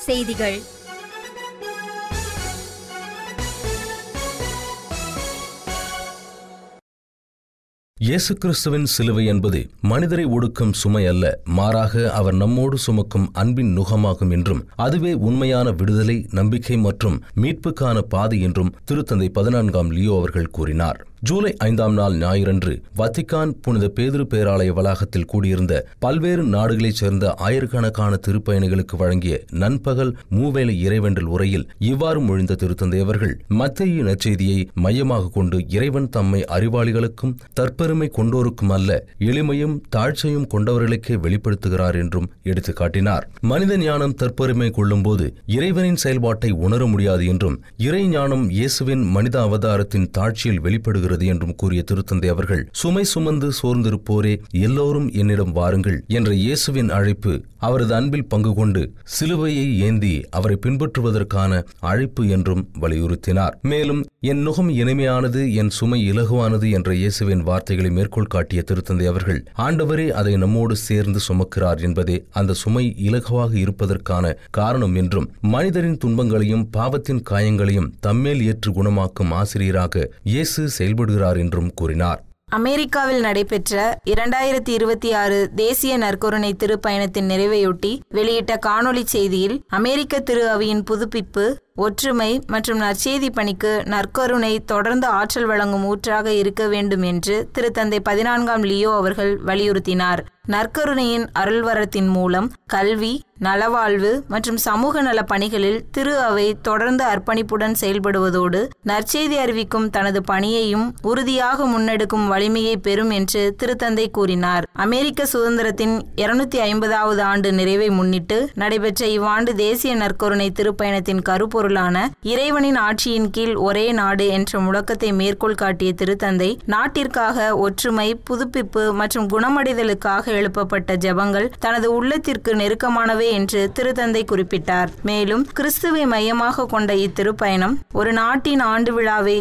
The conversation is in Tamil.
செய்திகள் இயேசு கிறிஸ்துவின் சிலுவை என்பது மனிதரை ஒடுக்கும் சுமை அல்ல மாறாக அவர் நம்மோடு சுமக்கும் அன்பின் நுகமாகும் என்றும் அதுவே உண்மையான விடுதலை நம்பிக்கை மற்றும் மீட்புக்கான பாதை என்றும் திருத்தந்தை பதினான்காம் லியோ அவர்கள் கூறினார் ஜூலை ஐந்தாம் நாள் ஞாயிறன்று வத்திக்கான் புனித பேதுரு பேராலய வளாகத்தில் கூடியிருந்த பல்வேறு நாடுகளைச் சேர்ந்த ஆயிரக்கணக்கான திருப்பயணிகளுக்கு வழங்கிய நண்பகல் மூவேளை இறைவென்றல் உரையில் இவ்வாறு மொழிந்த திருத்தந்தை அவர்கள் மத்திய நற்செய்தியை மையமாக கொண்டு இறைவன் தம்மை அறிவாளிகளுக்கும் தற்பெருமை கொண்டோருக்கும் அல்ல எளிமையும் தாழ்ச்சியும் கொண்டவர்களுக்கே வெளிப்படுத்துகிறார் என்றும் எடுத்துக் காட்டினார் மனித ஞானம் தற்பெருமை கொள்ளும்போது இறைவனின் செயல்பாட்டை உணர முடியாது என்றும் இறை ஞானம் இயேசுவின் மனித அவதாரத்தின் தாட்சியில் வெளிப்படுகிறது என்றும் கூறிய திருத்தந்தை அவர்கள் சுமை சுமந்து சோர்ந்திருப்போரே எல்லோரும் என்னிடம் வாருங்கள் என்ற இயேசுவின் அழைப்பு அவரது அன்பில் பங்கு கொண்டு சிலுவையை ஏந்தி அவரை பின்பற்றுவதற்கான அழைப்பு என்றும் வலியுறுத்தினார் மேலும் என் நுகம் இனிமையானது என் சுமை இலகுவானது என்ற இயேசுவின் வார்த்தைகளை மேற்கோள் காட்டிய திருத்தந்தை அவர்கள் ஆண்டவரே அதை நம்மோடு சேர்ந்து சுமக்கிறார் என்பதே அந்த சுமை இலகுவாக இருப்பதற்கான காரணம் என்றும் மனிதரின் துன்பங்களையும் பாவத்தின் காயங்களையும் தம்மேல் ஏற்று குணமாக்கும் ஆசிரியராக இயேசு செயல்படுகிறார் என்றும் கூறினார் அமெரிக்காவில் நடைபெற்ற இரண்டாயிரத்தி இருபத்தி ஆறு தேசிய நற்கருணை திருப்பயணத்தின் நிறைவையொட்டி வெளியிட்ட காணொளி செய்தியில் அமெரிக்க திரு அவையின் புதுப்பிப்பு ஒற்றுமை மற்றும் நற்செய்தி பணிக்கு நற்கருணை தொடர்ந்து ஆற்றல் வழங்கும் ஊற்றாக இருக்க வேண்டும் என்று திருத்தந்தை பதினான்காம் லியோ அவர்கள் வலியுறுத்தினார் நற்கருணையின் அருள்வரத்தின் மூலம் கல்வி நலவாழ்வு மற்றும் சமூக நல பணிகளில் திரு அவை தொடர்ந்து அர்ப்பணிப்புடன் செயல்படுவதோடு நற்செய்தி அறிவிக்கும் தனது பணியையும் உறுதியாக முன்னெடுக்கும் வலிமையை பெறும் என்று திருத்தந்தை கூறினார் அமெரிக்க சுதந்திரத்தின் இருநூத்தி ஐம்பதாவது ஆண்டு நிறைவை முன்னிட்டு நடைபெற்ற இவ்வாண்டு தேசிய நற்கருணை திருப்பயணத்தின் கருப்பொருளான இறைவனின் ஆட்சியின் கீழ் ஒரே நாடு என்ற முழக்கத்தை மேற்கோள் காட்டிய திருத்தந்தை நாட்டிற்காக ஒற்றுமை புதுப்பிப்பு மற்றும் குணமடைதலுக்காக எழுப்பப்பட்ட ஜெபங்கள் தனது உள்ளத்திற்கு நெருக்கமானவை என்று திருத்தந்தை குறிப்பிட்டார் மேலும் கிறிஸ்துவை மையமாக கொண்ட இத்திருப்பயணம் ஒரு நாட்டின் ஆண்டு விழாவை